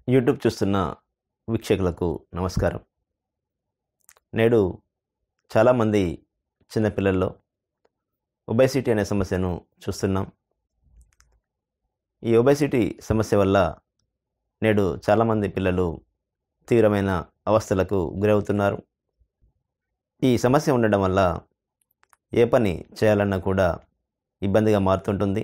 YouTube చూస్తున్న వీక్షకులకు నమస్కారం నేడు చాలామంది చిన్నపిల్లల్లో ఒబేసిటీ అనే సమస్యను చూస్తున్నాం ఈ ఒబేసిటీ సమస్య వల్ల నేడు చాలామంది పిల్లలు తీవ్రమైన అవస్థలకు గురవుతున్నారు ఈ సమస్య ఉండడం వల్ల ఏ పని చేయాలన్నా కూడా ఇబ్బందిగా మారుతుంటుంది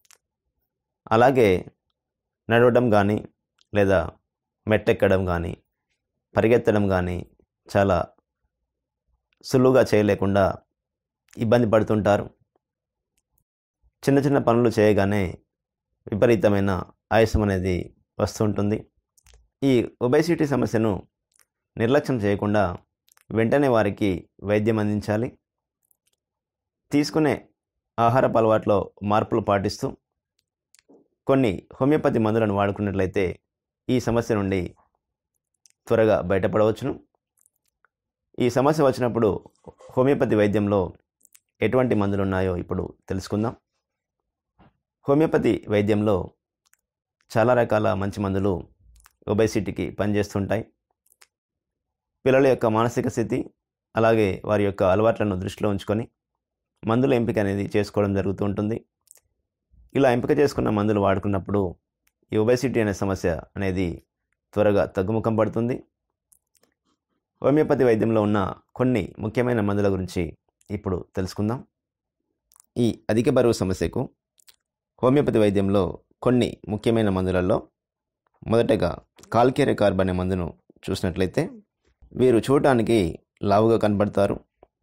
అలాగే నడవడం కానీ లేదా మెట్టెక్కడం కానీ పరిగెత్తడం కానీ చాలా సులువుగా చేయలేకుండా ఇబ్బంది పడుతుంటారు చిన్న చిన్న పనులు చేయగానే విపరీతమైన ఆయాసం అనేది వస్తుంటుంది ఈ ఒబేసిటీ సమస్యను నిర్లక్ష్యం చేయకుండా వెంటనే వారికి వైద్యం అందించాలి తీసుకునే ఆహారపు అలవాట్లో మార్పులు పాటిస్తూ కొన్ని హోమియోపతి మందులను వాడుకున్నట్లయితే ఈ సమస్య నుండి త్వరగా బయటపడవచ్చును ఈ సమస్య వచ్చినప్పుడు హోమియోపతి వైద్యంలో ఎటువంటి మందులు ఉన్నాయో ఇప్పుడు తెలుసుకుందాం హోమియోపతి వైద్యంలో చాలా రకాల మంచి మందులు ఒబేసిటీకి పనిచేస్తుంటాయి పిల్లల యొక్క మానసిక స్థితి అలాగే వారి యొక్క అలవాట్లను దృష్టిలో ఉంచుకొని మందుల ఎంపిక అనేది చేసుకోవడం జరుగుతూ ఉంటుంది ఇలా ఎంపిక చేసుకున్న మందులు వాడుకున్నప్పుడు ఈ ఒబేసిటీ అనే సమస్య అనేది త్వరగా తగ్గుముఖం పడుతుంది హోమియోపతి వైద్యంలో ఉన్న కొన్ని ముఖ్యమైన మందుల గురించి ఇప్పుడు తెలుసుకుందాం ఈ అధిక బరువు సమస్యకు హోమియోపతి వైద్యంలో కొన్ని ముఖ్యమైన మందులలో మొదటగా కాల్కేరే కార్బ్ అనే మందును చూసినట్లయితే వీరు చూడటానికి లావుగా కనబడతారు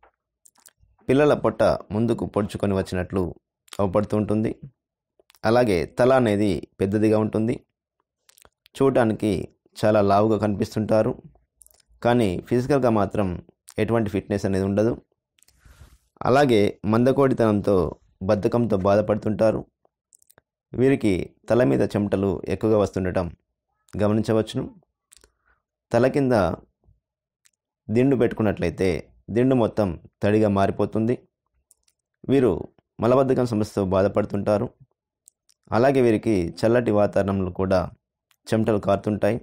పిల్లల పొట్ట ముందుకు పొడుచుకొని వచ్చినట్లు అవపడుతూ ఉంటుంది అలాగే తల అనేది పెద్దదిగా ఉంటుంది చూడటానికి చాలా లావుగా కనిపిస్తుంటారు కానీ ఫిజికల్గా మాత్రం ఎటువంటి ఫిట్నెస్ అనేది ఉండదు అలాగే మందకోడితనంతో బద్ధకంతో బాధపడుతుంటారు వీరికి తల మీద చెమటలు ఎక్కువగా వస్తుండటం గమనించవచ్చును తల కింద దిండు పెట్టుకున్నట్లయితే దిండు మొత్తం తడిగా మారిపోతుంది వీరు మలబద్ధకం సమస్యతో బాధపడుతుంటారు అలాగే వీరికి చల్లటి వాతావరణంలో కూడా చెమటలు కారుతుంటాయి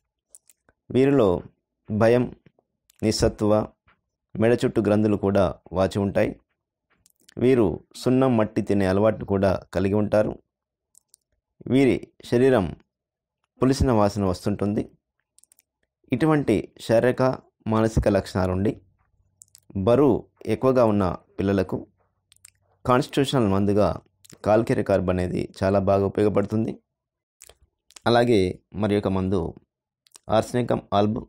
వీరిలో భయం నిస్సత్తువ మెడ చుట్టూ గ్రంథులు కూడా వాచి ఉంటాయి వీరు సున్నం మట్టి తినే అలవాటు కూడా కలిగి ఉంటారు వీరి శరీరం పులిసిన వాసన వస్తుంటుంది ఇటువంటి శారీరక మానసిక లక్షణాలుండి బరువు ఎక్కువగా ఉన్న పిల్లలకు కాన్స్టిట్యూషనల్ మందుగా కాల్కెరి కార్బ్ అనేది చాలా బాగా ఉపయోగపడుతుంది అలాగే మరి ఒక మందు ఆర్సనికం ఆల్బ్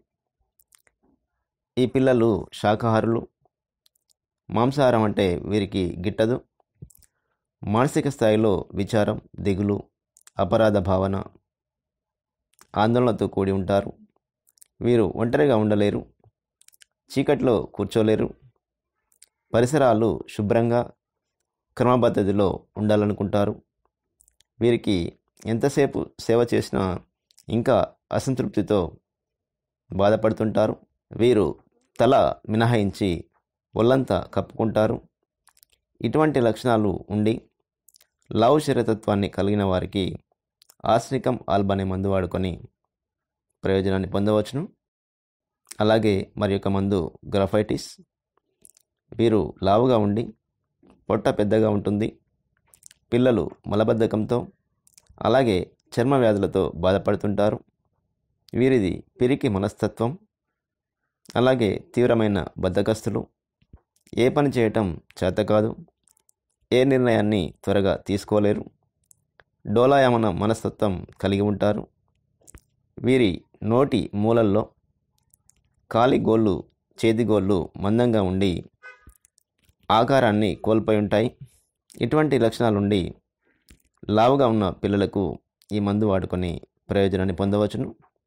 ఈ పిల్లలు శాకాహారులు మాంసాహారం అంటే వీరికి గిట్టదు మానసిక స్థాయిలో విచారం దిగులు అపరాధ భావన ఆందోళనతో కూడి ఉంటారు వీరు ఒంటరిగా ఉండలేరు చీకట్లో కూర్చోలేరు పరిసరాలు శుభ్రంగా క్రమపద్ధతిలో ఉండాలనుకుంటారు వీరికి ఎంతసేపు సేవ చేసినా ఇంకా అసంతృప్తితో బాధపడుతుంటారు వీరు తల మినహాయించి ఒళ్ళంతా కప్పుకుంటారు ఇటువంటి లక్షణాలు ఉండి లావు శరీరతత్వాన్ని కలిగిన వారికి ఆశ్రికం ఆల్బ్ అనే మందు వాడుకొని ప్రయోజనాన్ని పొందవచ్చును అలాగే మరి యొక్క మందు గ్రఫైటిస్ వీరు లావుగా ఉండి పొట్ట పెద్దగా ఉంటుంది పిల్లలు మలబద్ధకంతో అలాగే చర్మ వ్యాధులతో బాధపడుతుంటారు వీరిది పిరికి మనస్తత్వం అలాగే తీవ్రమైన బద్ధకస్తులు ఏ పని చేయటం చేత కాదు ఏ నిర్ణయాన్ని త్వరగా తీసుకోలేరు డోలాయమన మనస్తత్వం కలిగి ఉంటారు వీరి నోటి మూలల్లో కాలి గోళ్ళు చేతి గోళ్ళు మందంగా ఉండి ఆకారాన్ని కోల్పోయి ఉంటాయి ఇటువంటి లక్షణాలుండి లావుగా ఉన్న పిల్లలకు ఈ మందు వాడుకొని ప్రయోజనాన్ని పొందవచ్చును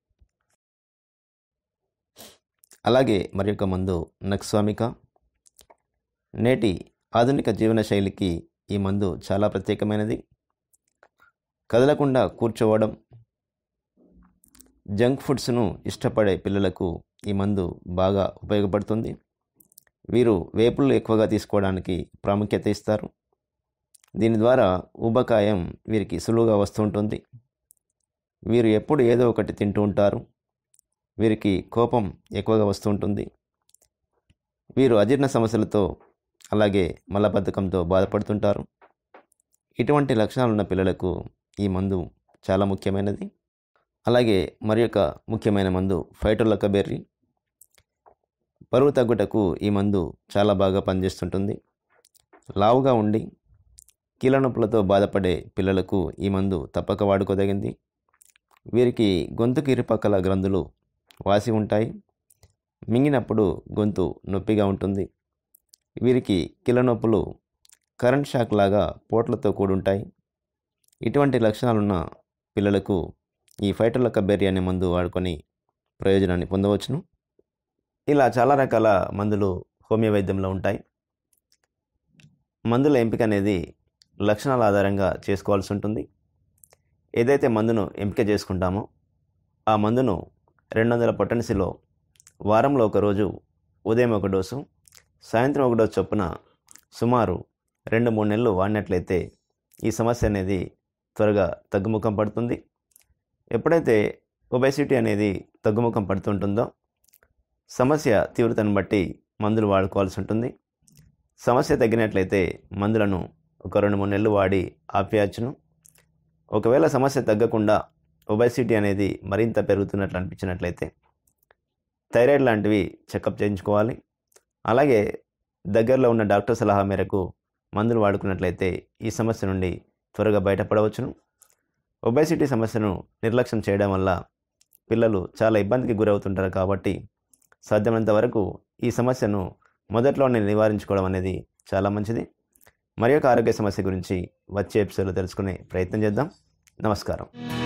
అలాగే మరి యొక్క మందు నక్స్వామిక నేటి ఆధునిక జీవన శైలికి ఈ మందు చాలా ప్రత్యేకమైనది కదలకుండా కూర్చోవడం జంక్ ఫుడ్స్ను ఇష్టపడే పిల్లలకు ఈ మందు బాగా ఉపయోగపడుతుంది వీరు వేపులు ఎక్కువగా తీసుకోవడానికి ప్రాముఖ్యత ఇస్తారు దీని ద్వారా ఊబకాయం వీరికి సులువుగా వస్తుంటుంది వీరు ఎప్పుడు ఏదో ఒకటి తింటూ ఉంటారు వీరికి కోపం ఎక్కువగా వస్తూ ఉంటుంది వీరు అజీర్ణ సమస్యలతో అలాగే మలబద్ధకంతో బాధపడుతుంటారు ఇటువంటి లక్షణాలు ఉన్న పిల్లలకు ఈ మందు చాలా ముఖ్యమైనది అలాగే మరి యొక్క ముఖ్యమైన మందు ఫైటోలక్క బెర్రీ బరువు తగ్గుటకు ఈ మందు చాలా బాగా పనిచేస్తుంటుంది లావుగా ఉండి కీళ్ళ నొప్పులతో బాధపడే పిల్లలకు ఈ మందు తప్పక వాడుకోదగింది వీరికి గొంతుకి ఇరుపక్కల గ్రంథులు వాసి ఉంటాయి మింగినప్పుడు గొంతు నొప్పిగా ఉంటుంది వీరికి కీళ్ళ నొప్పులు కరెంట్ షాక్ లాగా పోట్లతో కూడుంటాయి ఇటువంటి లక్షణాలున్న పిల్లలకు ఈ ఫైటోలక్క బెర్రీ అనే మందు వాడుకొని ప్రయోజనాన్ని పొందవచ్చును ఇలా చాలా రకాల మందులు హోమియో వైద్యంలో ఉంటాయి మందుల ఎంపిక అనేది లక్షణాల ఆధారంగా చేసుకోవాల్సి ఉంటుంది ఏదైతే మందును ఎంపిక చేసుకుంటామో ఆ మందును రెండు వందల పొటెన్సీలో వారంలో ఒక రోజు ఉదయం ఒక డోసు సాయంత్రం ఒక డోసు చొప్పున సుమారు రెండు మూడు నెలలు వాడినట్లయితే ఈ సమస్య అనేది త్వరగా తగ్గుముఖం పడుతుంది ఎప్పుడైతే ఒబెసిటీ అనేది తగ్గుముఖం పడుతుంటుందో సమస్య తీవ్రతను బట్టి మందులు వాడుకోవాల్సి ఉంటుంది సమస్య తగ్గినట్లయితే మందులను ఒక రెండు మూడు నెలలు వాడి ఆపేయచ్చును ఒకవేళ సమస్య తగ్గకుండా ఒబెసిటీ అనేది మరింత పెరుగుతున్నట్లు అనిపించినట్లయితే థైరాయిడ్ లాంటివి చెకప్ చేయించుకోవాలి అలాగే దగ్గరలో ఉన్న డాక్టర్ సలహా మేరకు మందులు వాడుకున్నట్లయితే ఈ సమస్య నుండి త్వరగా బయటపడవచ్చును ఒబెసిటీ సమస్యను నిర్లక్ష్యం చేయడం వల్ల పిల్లలు చాలా ఇబ్బందికి గురవుతుంటారు కాబట్టి సాధ్యమైనంత వరకు ఈ సమస్యను మొదట్లోనే నివారించుకోవడం అనేది చాలా మంచిది మరి యొక్క ఆరోగ్య సమస్య గురించి వచ్చే ఎపిసోడ్లో తెలుసుకునే ప్రయత్నం చేద్దాం నమస్కారం